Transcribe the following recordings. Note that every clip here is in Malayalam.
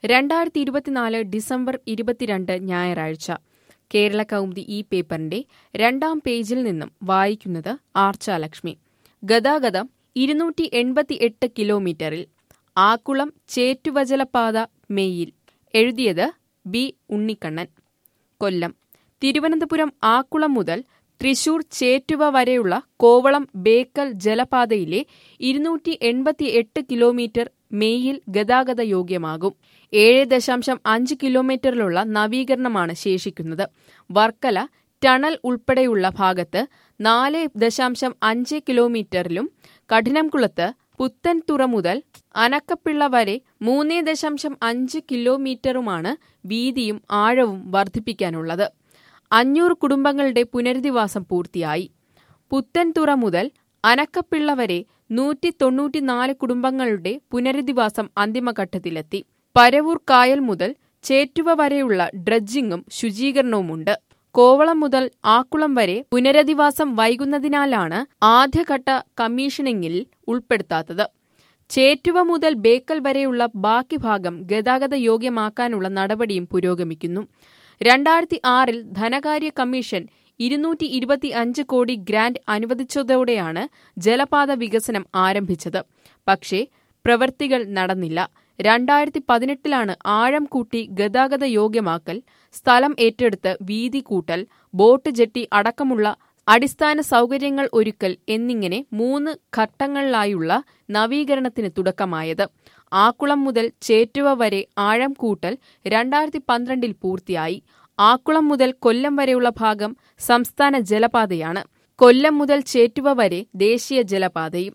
രണ്ടായിരത്തി ഇരുപത്തിനാല് ഡിസംബർ ഇരുപത്തിരണ്ട് ഞായറാഴ്ച കേരള കൗമുദി ഈ പേപ്പറിന്റെ രണ്ടാം പേജിൽ നിന്നും വായിക്കുന്നത് ആർച്ചാലക്ഷ്മി ഗതാഗതം ഇരുന്നൂറ്റി എൺപത്തി എട്ട് കിലോമീറ്ററിൽ ആക്കുളം ചേറ്റുവജലപാത മെയിൽ എഴുതിയത് ബി ഉണ്ണിക്കണ്ണൻ കൊല്ലം തിരുവനന്തപുരം ആക്കുളം മുതൽ തൃശൂർ ചേറ്റുവ വരെയുള്ള കോവളം ബേക്കൽ ജലപാതയിലെ ഇരുന്നൂറ്റി എൺപത്തി എട്ട് കിലോമീറ്റർ മെയിൽ ഗതാഗത യോഗ്യമാകും ഏഴ് ദശാംശം അഞ്ച് കിലോമീറ്ററിലുള്ള നവീകരണമാണ് ശേഷിക്കുന്നത് വർക്കല ടണൽ ഉൾപ്പെടെയുള്ള ഭാഗത്ത് നാല് ദശാംശം അഞ്ച് കിലോമീറ്ററിലും കഠിനംകുളത്ത് പുത്തൻതുറ മുതൽ അനക്കപ്പിള്ള വരെ മൂന്ന് ദശാംശം അഞ്ച് കിലോമീറ്ററുമാണ് വീതിയും ആഴവും വർദ്ധിപ്പിക്കാനുള്ളത് അഞ്ഞൂറ് കുടുംബങ്ങളുടെ പുനരധിവാസം പൂർത്തിയായി പുത്തൻതുറ മുതൽ അനക്കപ്പിള്ള വരെ നൂറ്റി തൊണ്ണൂറ്റിനാല് കുടുംബങ്ങളുടെ പുനരധിവാസം അന്തിമഘട്ടത്തിലെത്തി പരവൂർ കായൽ മുതൽ ചേറ്റുവ വരെയുള്ള ഡ്രഡ്ജിങ്ങും ശുചീകരണവുമുണ്ട് കോവളം മുതൽ ആക്കുളം വരെ പുനരധിവാസം വൈകുന്നതിനാലാണ് ആദ്യഘട്ട കമ്മീഷനിങ്ങിൽ ഉൾപ്പെടുത്താത്തത് ചേറ്റുവ മുതൽ ബേക്കൽ വരെയുള്ള ബാക്കി ഭാഗം ഗതാഗത യോഗ്യമാക്കാനുള്ള നടപടിയും പുരോഗമിക്കുന്നു രണ്ടായിരത്തി ആറിൽ ധനകാര്യ കമ്മീഷൻ ഇരുന്നൂറ്റി ഇരുപത്തി അഞ്ച് കോടി ഗ്രാന്റ് അനുവദിച്ചതോടെയാണ് ജലപാത വികസനം ആരംഭിച്ചത് പക്ഷേ പ്രവൃത്തികൾ നടന്നില്ല രണ്ടായിരത്തി പതിനെട്ടിലാണ് ആഴം കൂട്ടി ഗതാഗത യോഗ്യമാക്കൽ സ്ഥലം ഏറ്റെടുത്ത് വീതി കൂട്ടൽ ബോട്ട് ജെട്ടി അടക്കമുള്ള അടിസ്ഥാന സൗകര്യങ്ങൾ ഒരുക്കൽ എന്നിങ്ങനെ മൂന്ന് ഘട്ടങ്ങളിലായുള്ള നവീകരണത്തിന് തുടക്കമായത് ആക്കുളം മുതൽ ചേറ്റുവ വരെ ആഴം കൂട്ടൽ രണ്ടായിരത്തി പന്ത്രണ്ടിൽ പൂർത്തിയായി ആക്കുളം മുതൽ കൊല്ലം വരെയുള്ള ഭാഗം സംസ്ഥാന ജലപാതയാണ് കൊല്ലം മുതൽ ചേറ്റുവ വരെ ദേശീയ ജലപാതയും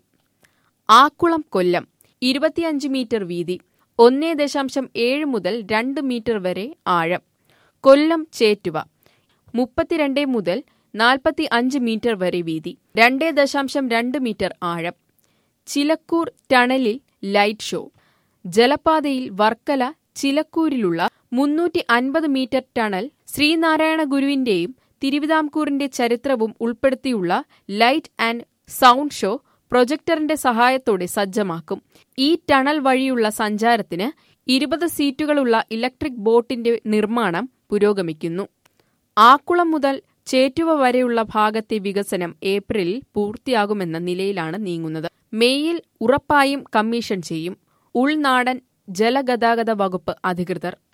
ആക്കുളം കൊല്ലം ഇരുപത്തിയഞ്ച് മീറ്റർ വീതി ഒന്നേ ദശാംശം ഏഴ് മുതൽ രണ്ട് മീറ്റർ വരെ ആഴം കൊല്ലം ചേറ്റുവ മുപ്പത്തിരണ്ട് മുതൽ നാൽപ്പത്തി അഞ്ച് മീറ്റർ വരെ വീതി രണ്ടേ ദശാംശം രണ്ട് മീറ്റർ ആഴം ചിലക്കൂർ ടണലിൽ ലൈറ്റ് ഷോ ജലപാതയിൽ വർക്കല ചിലക്കൂരിലുള്ള മുന്നൂറ്റി അൻപത് മീറ്റർ ടണൽ ശ്രീനാരായണ ഗുരുവിന്റെയും തിരുവിതാംകൂറിന്റെ ചരിത്രവും ഉൾപ്പെടുത്തിയുള്ള ലൈറ്റ് ആൻഡ് സൗണ്ട് ഷോ പ്രൊജക്ടറിന്റെ സഹായത്തോടെ സജ്ജമാക്കും ഈ ടണൽ വഴിയുള്ള സഞ്ചാരത്തിന് ഇരുപത് സീറ്റുകളുള്ള ഇലക്ട്രിക് ബോട്ടിന്റെ നിർമ്മാണം പുരോഗമിക്കുന്നു ആക്കുളം മുതൽ ചേറ്റുവ വരെയുള്ള ഭാഗത്തെ വികസനം ഏപ്രിലിൽ പൂർത്തിയാകുമെന്ന നിലയിലാണ് നീങ്ങുന്നത് മെയ്യിൽ ഉറപ്പായും കമ്മീഷൻ ചെയ്യും ഉൾനാടൻ ജലഗതാഗത വകുപ്പ് അധികൃതർ